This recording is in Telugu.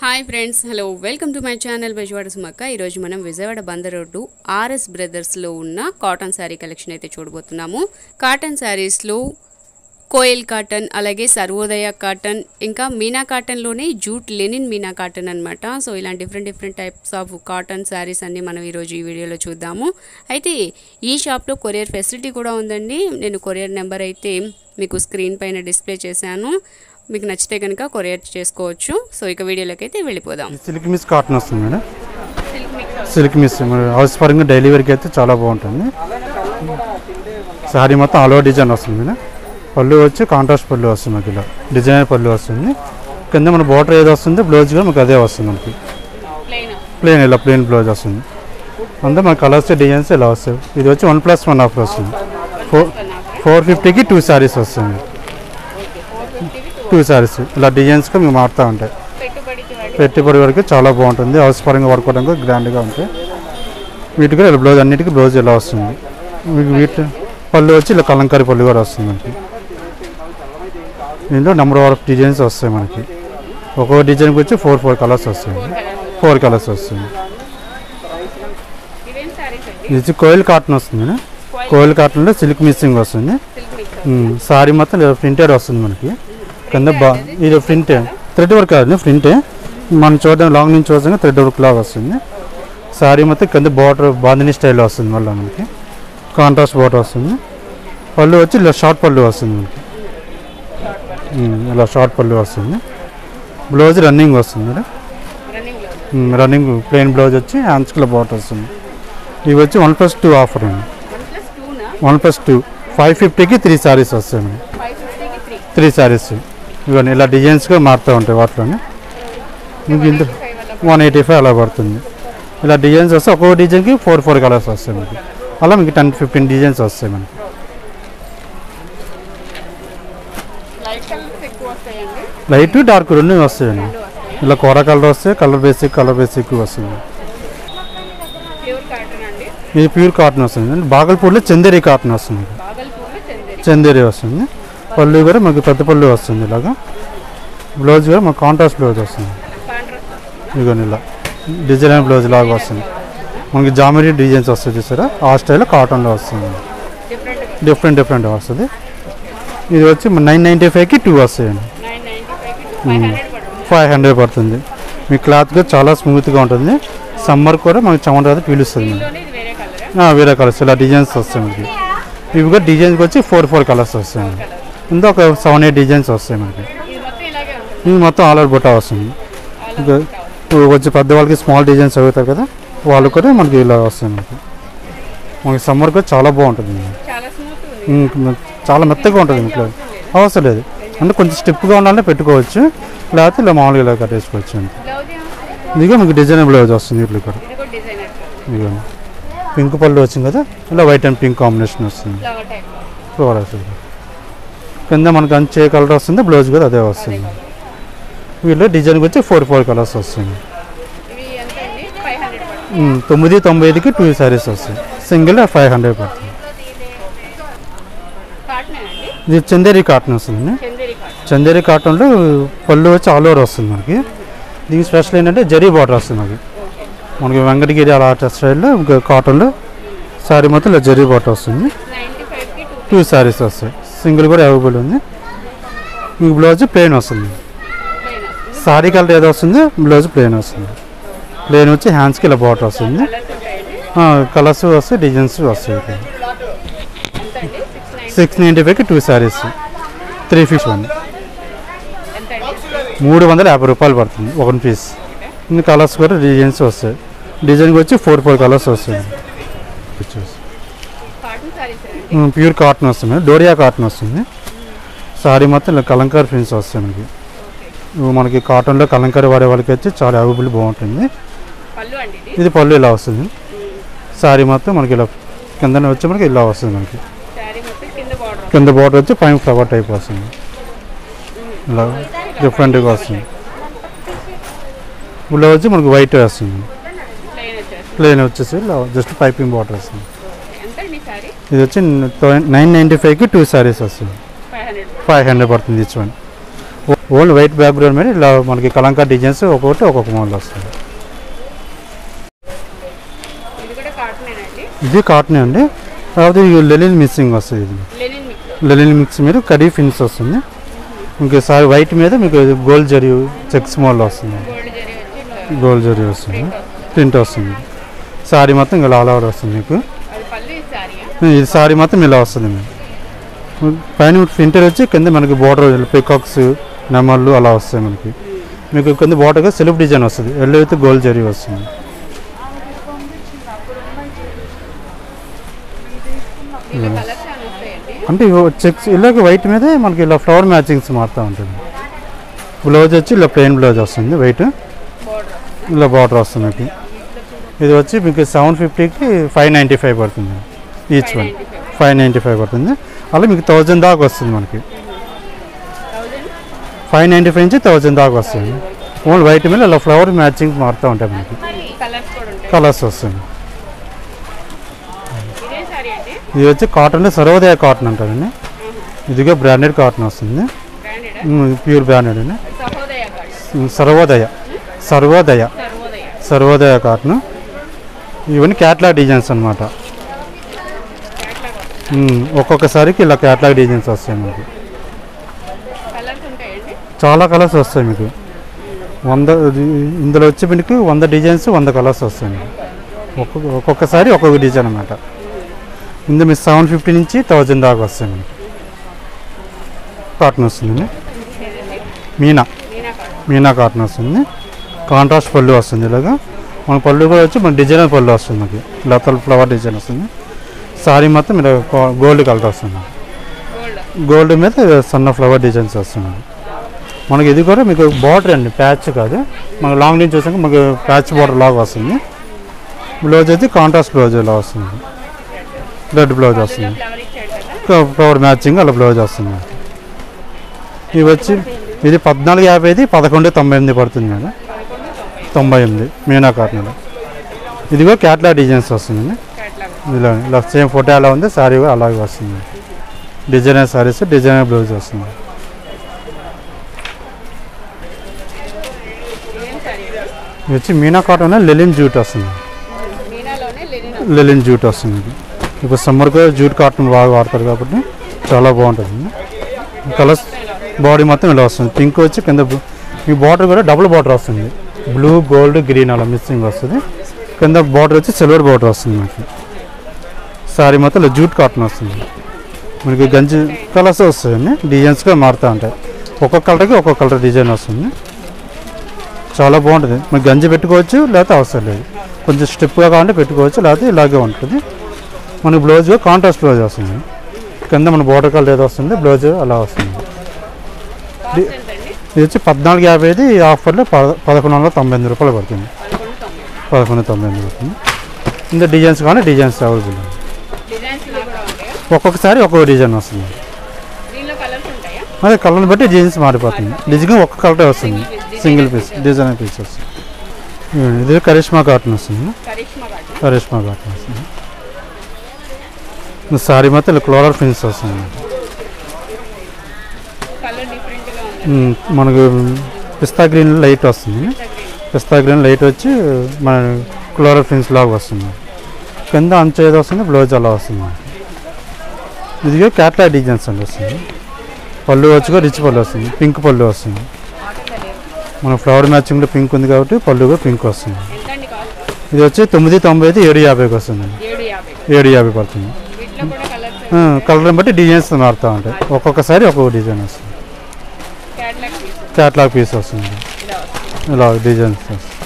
Hi friends hello welcome to my channel Bezawada Sumakka ఈరోజు మనం విజయవాడ బందర్ రోడ్డు ఆర్ఎస్ బ్రదర్స్లో ఉన్న కాటన్ శారీ కలెక్షన్ అయితే చూడబోతున్నాము కాటన్ శారీస్లో కోయల్ కాటన్ అలాగే సర్వోదయ కాటన్ ఇంకా మీనా కాటన్లోనే జూట్ లెనిన్ మీనా కాటన్ అనమాట సో ఇలా different different types of cotton saris అన్ని మనం ఈరోజు ఈ వీడియోలో చూద్దాము అయితే ఈ షాప్లో కొరియర్ ఫెసిలిటీ కూడా ఉందండి నేను కొరియర్ నెంబర్ అయితే మీకు స్క్రీన్ పైన డిస్ప్లే చేశాను మీకు నచ్చితే కనుక కొరియర్ చేసుకోవచ్చు సో ఇక వీడియోలోకి అయితే వెళ్ళిపోదాం ఈ సిల్క్ మిస్ కాటన్ వస్తుంది మేడం సిల్క్ మిస్ మరి హౌస్ పరంగా డైలీ వేర్కి అయితే చాలా బాగుంటుంది శారీ మొత్తం ఆల్ ఓవర్ డిజైన్ వస్తుంది మేడం పళ్ళు వచ్చి కాంట్రాస్ట్ పళ్ళు వస్తుంది మనకి ఇలా డిజైనర్ పళ్ళు వస్తుంది కింద మన బార్డర్ ఏది వస్తుంది బ్లౌజ్ కూడా మనకి అదే వస్తుంది మనకి ప్లేన్ ఇలా ప్లేన్ బ్లౌజ్ వస్తుంది అంతా మన కలర్స్ డిజైన్స్ ఇలా వస్తాయి ఇది వచ్చి వన్ ప్లస్ వన్ ఆఫర్ వస్తుంది ఫోర్ ఫోర్ ఫిఫ్టీకి టూ శారీస్ వస్తుంది టూ శారీస్ ఇలా డిజైన్స్గా మీకు మారుతూ ఉంటాయి పెట్టుబడి వరకు చాలా బాగుంటుంది హౌస్ పరంగా వర్క్ అవడానికి గ్రాండ్గా ఉంటాయి వీటికి ఇలా బ్లౌజ్ అన్నిటికీ బ్లౌజ్ ఇలా వస్తుంది మీకు వీటి పళ్ళు వచ్చి ఇలా కలంకారీ పళ్ళు కూడా వస్తుంది మనకి దీంట్లో నెంబర్ ఆఫ్ డిజైన్స్ వస్తాయి మనకి ఒక్కో డిజైన్కి వచ్చి ఫోర్ ఫోర్ కలర్స్ వస్తాయి ఫోర్ కలర్స్ వస్తుంది ఇది వచ్చి కోయిల్ కాటన్ వస్తుంది కోయిల్ కాటన్లో సిల్క్ మిక్సింగ్ వస్తుంది సారీ మొత్తం ఇలా ప్రింటెడ్ వస్తుంది మనకి కింద బా ఇది ప్రింట్ థ్రెడ్ వర్క్ కాదు ప్రింట్ మనం చూడడం లాంగ్ నుంచి చూడడం థ్రెడ్ వర్క్ లాగా వస్తుంది సారీ మొత్తం కింద బార్డర్ బాందిని స్టైల్లో వస్తుంది మళ్ళీ మనకి కాంట్రాస్ట్ బార్డర్ వస్తుంది పళ్ళు వచ్చి ఇలా షార్ట్ పళ్ళు వస్తుంది మనకి ఉమ్, ఇలా షార్ట్ పళ్ళు వస్తుంది బ్లౌజ్ రన్నింగ్ వస్తుంది మేడం రన్నింగ్ ప్లెయిన్ బ్లౌజ్ వచ్చి హ్యాండ్స్కి బార్డర్ వస్తుంది ఇవి వచ్చి వన్ ప్లస్ టూ ఆఫర్ అండి వన్ ప్లస్ టూ ఫైవ్ ఫిఫ్టీకి త్రీ శారీస్ వస్తాయి మేడం త్రీ శారీస్ ఇవన్నీ ఇలా డిజైన్స్గా మారుతూ ఉంటాయి వాటిలోనే మీకు ఇందులో వన్ ఎయిటీ ఫైవ్ అలా పడుతుంది ఇలా డిజైన్స్ వస్తే ఒక్కొక్క డిజైన్కి ఫోర్ ఫోర్ కలర్స్ వస్తాయి మీకు అలా మీకు టెన్ ఫిఫ్టీన్ డిజైన్స్ వస్తాయి మనకి లైట్ డార్క్ రెండు వస్తాయండి ఇలా కూర కలర్ వస్తే కలర్ బేసిక్ కలర్ బేసిక్ వస్తుంది ఇది ప్యూర్ కాటన్ వస్తుంది బాగల్పూర్లో చందేరి కాటన్ వస్తుంది చందేరి వస్తుంది పళ్ళు కూడా మనకి పెద్ద పళ్ళు వస్తుంది ఇలాగా బ్లౌజ్ కూడా మనకు కాంట్రాస్ట్ బ్లౌజ్ వస్తుంది ఇదిగోండి ఇలా డిజైన్ బ్లౌజ్ లాగా వస్తుంది మనకి జామెరీ డిజైన్స్ వస్తుంది చూసారా ఆ స్టైల్లో కాటన్లో వస్తుంది డిఫరెంట్ డిఫరెంట్ వస్తుంది ఇది వచ్చి నైన్ నైంటీ ఫైవ్కి టూ వస్తాయండి ఫైవ్ హండ్రెడ్ పడుతుంది మీ క్లాత్ కూడా చాలా స్మూత్గా ఉంటుంది సమ్మర్ కూడా మనకి చెమట అయితే పీలుస్తుంది ఆ, వేరే కలర్స్ ఇలా డిజైన్స్ వస్తాయి మనకి ఇవి కూడా డిజైన్కి వచ్చి ఫోర్ ఫోర్ కలర్స్ వస్తాయి మనకి ఇంకా ఒక సెవెన్ ఎయిట్ డిజైన్స్ వస్తాయి మనకి ఇది మొత్తం ఆల్ ఓవర్ బుట్టా వస్తుంది ఇంకా ఇప్పుడు వచ్చి పెద్దవాళ్ళకి స్మాల్ డిజైన్స్ అవుతారు కదా వాళ్ళు కూడా మనకి ఇలా వస్తాయి మనకి మనకి సమ్మర్ కూడా చాలా బాగుంటుంది ఉమ్, చాలా మెత్తగా ఉంటుంది ఇంట్లో అవసరం లేదు అంటే కొంచెం స్టిప్గా ఉండాలంటే పెట్టుకోవచ్చు లేకపోతే ఇలా మామూలుగా ఇలా కట్టేసుకోవచ్చు అంతే ఇదిగో మీకు డిజైన్ బ్లౌజ్ వస్తుంది ఇట్లా కూడా ఇదిగో పింక్ పళ్ళు వచ్చింది కదా ఇలా వైట్ అండ్ పింక్ కాంబినేషన్ వస్తుంది ఫ్లవర్ వస్తుంది కింద మనకు అంచే కలర్ వస్తుంది బ్లౌజ్ కూడా అదే వస్తుంది వీళ్ళు డిజైన్కి వచ్చి ఫోర్ ఫోర్ కలర్స్ వస్తుంది ఉమ్, తొమ్మిది తొంభై ఐదుకి టూ శారీస్ వస్తాయి సింగిల్ ఫైవ్ హండ్రెడ్ పడుతుంది ఇది చందేరి కాటన్ వస్తుంది చందేరి కాటన్లో పళ్ళు వచ్చి ఆల్ ఓవర్ వస్తుంది మనకి దీనికి స్పెషల్ ఏంటంటే జరీ బార్డర్ వస్తుంది మనకి మనకి వెంకటగిరి అలా స్టైల్లో ఇంకా కాటన్లో శారీ మొత్తం ఇలా జరీ బార్డర్ వస్తుంది టూ శారీస్ వస్తాయి సింగిల్ కూడా అవైలబుల్ ఉంది మీకు బ్లౌజ్ ప్లెయిన్ వస్తుంది శారీ కలర్ ఏదో వస్తుంది బ్లౌజ్ ప్లెయిన్ వస్తుంది ప్లెయిన్ వచ్చి హ్యాండ్స్కి ఇలా బార్డర్ వస్తుంది కలర్స్ వస్తాయి డిజైన్స్ వస్తాయి ఇక్కడ. సిక్స్ నైంటీ ఫైవ్కి two saris three fifty one మూడు వందల యాభై రూపాయలు పడుతుంది ఒక పీస్ ఇంకా కలర్స్ కూడా డిజైన్స్ వస్తాయి డిజైన్కి వచ్చి ఫోర్ ఫోర్ కలర్స్ వస్తాయి ప్యూర్ కాటన్ వస్తుంది డోరియా కాటన్ వస్తుంది సారీ మొత్తం ఇలా కలంకారీ ప్రింట్స్ వస్తాయి మనకి ఇవి మనకి కాటన్లో కలంకారీ వాడే వాళ్ళకి వచ్చి చాలా అవైలబుల్ బాగుంటుంది ఇది పళ్ళు ఇలా వస్తుంది సారీ మొత్తం మనకి ఇలా కింద వచ్చి మనకి ఇలా వస్తుంది మనకి కింద బార్డర్ వచ్చి పైన ఫ్లవర్ టైప్ వస్తుంది ఇలా డిఫరెంట్గా వస్తుంది బ్లౌజ్ వచ్చి మనకి వైట్ వస్తుంది ప్లెయిన్ వచ్చేసి ఇలా జస్ట్ పైపింగ్ బార్డర్ వస్తుంది ఇది వచ్చి నైన్ నైంటీ ఫైవ్కి టూ శారీస్ వస్తుంది ఫైవ్ హండ్రెడ్ పడుతుంది ఇచ్చి వన్ ఓన్లీ వైట్ బ్యాక్గ్రౌండ్ మీద ఇలా మనకి కలంకా డిజైన్స్ ఒక్కొక్కటి ఒక్కొక్క మోడల్ వస్తుంది ఇది కూడా కాటనేనండి ఇది కాటన్ అండి కాకపోతే ఇది లెలిన్ మిక్సింగ్ వస్తుంది ఇది లెనిన్ మిక్స్ లెలిన్ మిక్స్ మీద కడీ ఫినిష్ వస్తుంది ఇంకా సారీ వైట్ మీద మీకు గోల్డ్ జరీ చెక్స్ మోడల్ వస్తుంది గోల్డ్ జరీ వచ్చి గోల్డ్ జరీ వస్తుంది ప్రింట్ వస్తుంది సారీ మొత్తం ఇలా ఆల్ ఓవర్ వస్తుంది మీకు అది పళ్ళు ఈ శారీయా ఇది సారీ మొత్తం ఇలా వస్తుంది మీకు పైన ప్రింటర్ వచ్చి కింద మనకి బోర్డర్ పికాక్స్ నెమళ్ళు అలా వస్తాయి మనకి మీకు కింద బోర్డర్గా సెల్ఫ్ డిజైన్ వస్తుంది ఎల్లో అయితే గోల్డ్ జరీ వస్తుంది దీనిలో కలర్స్ ఏమైనా వస్తాయండి అంటే చెక్స్ ఇలాగ వైట్ మీద మనకి ఇలా ఫ్లవర్ మ్యాచింగ్స్ మారుతూ ఉంటుంది బ్లౌజ్ వచ్చి ఇలా ప్లెయిన్ బ్లౌజ్ వస్తుంది వైట్ బోర్డర్ ఇలా బార్డర్ వస్తుంది మీకు ఇది వచ్చి మీకు సెవెన్ ఫిఫ్టీకి ఫైవ్ నైంటీ ఫైవ్ పడుతుంది each one five ninety five పడుతుంది అలా మీకు థౌజండ్ దాకా వస్తుంది మనకి థౌజండ్ ఫైవ్ నైంటీ ఫైవ్ నుంచి థౌజండ్ దాకా వస్తుంది ఓన్లీ వైట్ మీద ఇలా ఫ్లవర్ మ్యాచింగ్ మారుతూ ఉంటాయి మనకి కలర్స్ కూడా ఉంటాయి కలర్స్ వస్తుంది ఇదే శారీ అండి ఇది వచ్చి కాటన్ సర్వోదయ కాటన్ అంటారండి ఇదిగా బ్రాండెడ్ కాటన్ వస్తుంది బ్రాండెడ్ ప్యూర్ బ్రాండెడ్ అండి సహోదయ కార్డ్ ఉమ్, సర్వోదయ సర్వోదయ సర్వోదయ సర్వోదయ కాటన్ ఇవన్నీ క్యాట్లాగ్ డిజైన్స్ అనమాట ఒక్కొక్కసారికి ఇలా క్యాట్లాగ్ డిజైన్స్ వస్తాయి మీకు కలర్స్ ఉంటాయండి చాలా కలర్స్ వస్తాయి మీకు వంద ఇది- ఇందులో వచ్చి మీకు వంద డిజైన్స్ వంద కలర్స్ వస్తాయి మీకు ఒక్కొక్క ఒక్కొక్కసారి ఒక్కొక్క డిజైన్ అనమాట ఇందులో మీకు సెవెన్ ఫిఫ్టీ నుంచి థౌజండ్ దాకా వస్తాయి మీకు కాటన్ వస్తుంది మీనా మీనా కార్డ్ మీనా కాటన్ వస్తుంది కాంట్రాస్ట్ పళ్ళు వస్తుంది ఇలాగా మన పళ్ళు కూడా వచ్చి మన డిజైనర్ పళ్ళు వస్తుంది మనకి లతల్ ఫ్లవర్ డిజైన్ వస్తుంది సారీ మొత్తం ఇలా గోల్డ్ కలర్ వస్తుంది గోల్డ్ గోల్డ్ మీద సన్న ఫ్లవర్ డిజైన్స్ వస్తుంది మనకి ఇది కూడా మీకు బార్డర్ అండి ప్యాచ్ కాదు మనకు లాంగ్ నుంచి చూసాక మనకు ప్యాచ్ బార్డర్ లాగా వస్తుంది బ్లౌజ్ అయితే కాంట్రాస్ట్ బ్లౌజ్ ఇలా వస్తుంది రెడ్ బ్లౌజ్ వస్తుంది ఫ్లవర్ ఇచ్చాడు కదా ఫ్లవర్ మ్యాచింగ్ అలా బ్లౌజ్ వస్తుంది ఇవి వచ్చి ఇది పద్నాలుగు యాభైది పదకొండు తొంభై ఎనిమిది పడుతుంది మేడం పదకొండు తొంభై తొంభై ఎనిమిది మీనా కాటన్లో ఇదిగో క్యాట్లా డిజైన్స్ వస్తుంది క్యాట్లాగ్ ఇలా ఇలా సేమ్ ఫోటో ఎలా ఉంది శారీ కూడా అలాగే వస్తుంది డిజైనర్ శారీస్ డిజైనర్ బ్లౌజ్ వస్తుంది ఏం శారీ ఇది వచ్చి మీనా కాటన్ లెలిన్ జూట్ వస్తుంది మీనాలోనే లెనిన్ లెలిన్ జూట్ వస్తుంది ఇది ఇప్పుడు సమ్మర్కి జూట్ కాటన్ బాగా వాడతారు కాబట్టి చాలా బాగుంటుంది కలర్స్ బాడీ మొత్తం ఇలా వస్తుంది పింక్ వచ్చి కింద బ్లూ- ఈ బార్డర్ కూడా డబుల్ బార్డర్ వస్తుంది బ్లూ గోల్డ్ గ్రీన్ అలా మిక్సింగ్ వస్తుంది కింద బార్డర్ వచ్చి సిల్వర్ బార్డర్ వస్తుంది మనకి సారీ మొత్తం ఇలా జూట్ కాటన్ వస్తుంది మనకి గంజి కలర్స్ వస్తాయండి డిజైన్స్గా మారుతూ ఉంటాయి ఒక్కొక్క కలర్కి ఒక్కొక్క కలర్ డిజైన్ వస్తుంది చాలా బాగుంటుంది మనకి గంజి పెట్టుకోవచ్చు లేకపోతే అవసరం లేదు కొంచెం స్టెప్గా కావాలంటే పెట్టుకోవచ్చు లేకపోతే ఇలాగే ఉంటుంది మనకి బ్లౌజ్ కాంట్రాస్ట్ బ్లౌజ్ వస్తుంది కింద మన బోర్డర్ కలర్ ఏదో వస్తుంది బ్లౌజ్ అలా వస్తుంది కాస్ట్ ఎంతండి ఇది వచ్చి పద్నాలుగు యాభైది ఈ ఆఫర్లో పద పదకొండు వందల తొంభై ఎనిమిది రూపాయలు పడుతుంది పదకొండు తొంభై పదకొండు తొంభై ఎనిమిది పడుతుంది ఇంకా డిజైన్స్ కానీ డిజైన్స్ అవైలబుల్ డిజైన్స్ కూడా ఉంటాయా ఒక్కొక్కసారి ఒక్కొక్క డిజైన్ వస్తుంది దీనిలో కలర్స్ ఉంటాయా అదే కలర్ని బట్టి డిజైన్స్ మారిపోతుంది డిజైన్ ఒక్క కలరే వస్తుంది సింగిల్ పీస్ డిజైన్ పీస్ వస్తుంది ఇదిగోండి, ఇది కరిష్మా కాటన్ వస్తుంది కరిష్మా కార్డ్ కరిష్మా కాటన్ వస్తుంది సారీ మొత్తం ఇలా క్లోరర్ ఫినిష్ వస్తుంది కలర్ డిఫరెంట్ గా ఉంది ఉమ్, మనకు పిస్తా గ్రీన్ లైట్ వస్తుంది పిస్తా గ్రీన్ లైట్ వచ్చి మన క్లోరర్ ఫిన్స్ లాగా వస్తుంది కింద అంచు ఏది వస్తుంది బ్లౌజ్ అలా వస్తుంది ఇదిగో క్యాట్లాగ్ డిజైన్స్ అండి వస్తుంది పళ్ళు వచ్చి రిచ్ పళ్ళు వస్తుంది పింక్ పళ్ళు వస్తుంది మన ఫ్లవర్ మ్యాచింగ్లో పింక్ ఉంది కాబట్టి పళ్ళు కూడా పింక్ వస్తుంది ఎంతండి కాస్ట్ ఇది వచ్చి తొమ్మిది తొంభై అయితే ఏడు యాభైకి వస్తుంది ఏడు యాభై ఏడు యాభై పడుతుంది వీటిలో కూడా కలర్స్ కలర్ని బట్టి డిజైన్స్ మారుతూ ఉంటాయి ఒక్కొక్కసారి ఒక్కొక్క డిజైన్ వస్తుంది క్యాట్లాగ్ పీస్ క్యాట్లాగ్ పీస్ వస్తుంది ఇలా వస్తుంది ఇలా డిజైన్స్ వస్తుంది